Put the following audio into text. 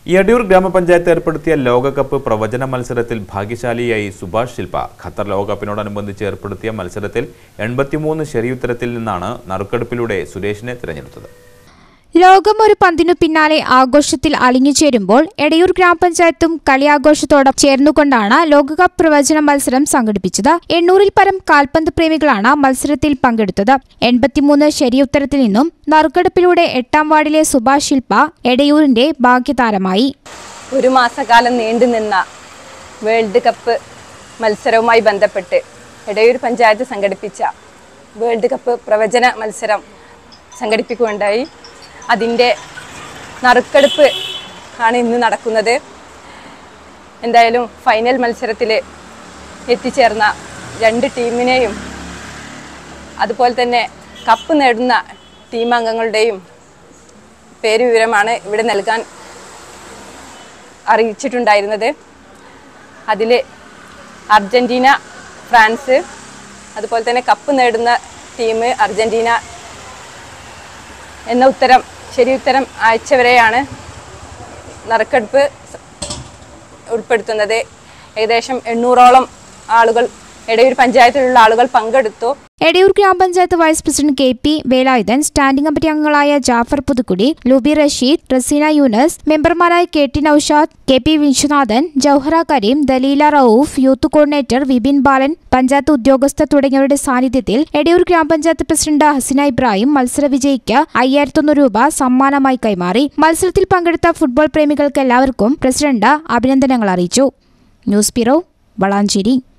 എടയൂർ ഗ്രാമപഞ്ചായത്ത് ഏർപ്പെടുത്തിയ ലോകകപ്പ് പ്രവചന മത്സരത്തിൽ ഭാഗ്യശാലിയായി സുഭാഷ് ശില്പ ഖത്തർ ലോകകപ്പിനോടനുബന്ധിച്ച് ഏർപ്പെടുത്തിയ മത്സരത്തിൽ എൺപത്തിമൂന്ന് ശരിയുത്തരത്തിൽ നിന്നാണ് നറുക്കെടുപ്പിലൂടെ സുരേഷിനെ തിരഞ്ഞെടുത്തത് ലോകം ഒരു പന്തിനു പിന്നാലെ ആഘോഷത്തിൽ അലിഞ്ഞുചേരുമ്പോൾ എടയൂർ ഗ്രാമപഞ്ചായത്തും കളിയാഘോഷത്തോടെ ചേർന്നുകൊണ്ടാണ് ലോകകപ്പ് പ്രവചന മത്സരം സംഘടിപ്പിച്ചത് എണ്ണൂറിൽ പരം കാൽപന്ത് പ്രേമികളാണ് മത്സരത്തിൽ പങ്കെടുത്തത് എൺപത്തിമൂന്ന് ശരിയുത്തരത്തിൽ നിന്നും നറുക്കെടുപ്പിലൂടെ എട്ടാം വാർഡിലെ സുഭാഷ് ശില്പ എടയൂരിന്റെ ഭാഗ്യതാരമായി ഒരു മാസക്കാലം നീണ്ടുനിന്ന വേൾഡ് കപ്പ് മത്സരവുമായി ബന്ധപ്പെട്ട് എടയൂർ പഞ്ചായത്ത് സംഘടിപ്പിച്ച വേൾഡ് കപ്പ് പ്രവചന മത്സരം സംഘടിപ്പിക്കുകയുണ്ടായി അതിൻ്റെ നറുക്കെടുപ്പ് ആണ് ഇന്ന് നടക്കുന്നത് എന്തായാലും ഫൈനൽ മത്സരത്തിൽ എത്തിച്ചേർന്ന രണ്ട് ടീമിനെയും അതുപോലെ തന്നെ കപ്പ് നേടുന്ന ടീം അംഗങ്ങളുടെയും പേര് വിവരമാണ് ഇവിടെ നൽകാൻ അറിയിച്ചിട്ടുണ്ടായിരുന്നത് അതിൽ അർജൻറ്റീന ഫ്രാൻസ് അതുപോലെ തന്നെ കപ്പ് നേടുന്ന ടീം അർജൻറ്റീന എന്ന ഉത്തരം ശരി ഉത്തരം അയച്ചവരെയാണ് നറുക്കെടുപ്പ് സ- ഉൾപ്പെടുത്തുന്നത് ഏകദേശം എണ്ണൂറോളം ആളുകൾ എടയൂർ പഞ്ചായത്തിലുള്ള ആളുകൾ പങ്കെടുത്തു എടയൂർ ഗ്രാമപഞ്ചായത്ത് vice president K P Velayudhan standing committee അംഗങ്ങളായ ജാഫർ പുതുക്കുടി ലുബി റഷീദ് റസീന യൂനസ് മെമ്പർമാരായ K T Naushad K P Viswanathan Jouhara Kareem Daleela Rauf youth coordinator Vipin Balan panchayat ഉദ്യോഗസ്ഥർ തുടങ്ങിയവരുടെ സാന്നിധ്യത്തിൽ എടയൂർ ഗ്രാമപഞ്ചായത്ത് പ്രസിഡന്റ് ഹസിന ഇബ്രാഹിം മത്സര വിജയിക്ക് അയ്യായിരത്തൊന്ന് രൂപ സമ്മാനമായി കൈമാറി മത്സരത്തിൽ പങ്കെടുത്ത ഫുട്ബോൾ പ്രേമികൾക്ക് എല്ലാവർക്കും പ്രസിഡന്റ് അഭിനന്ദനങ്ങൾ അറിയിച്ചു ന്യൂസ് ബ്യൂറോ വളാഞ്ചേരി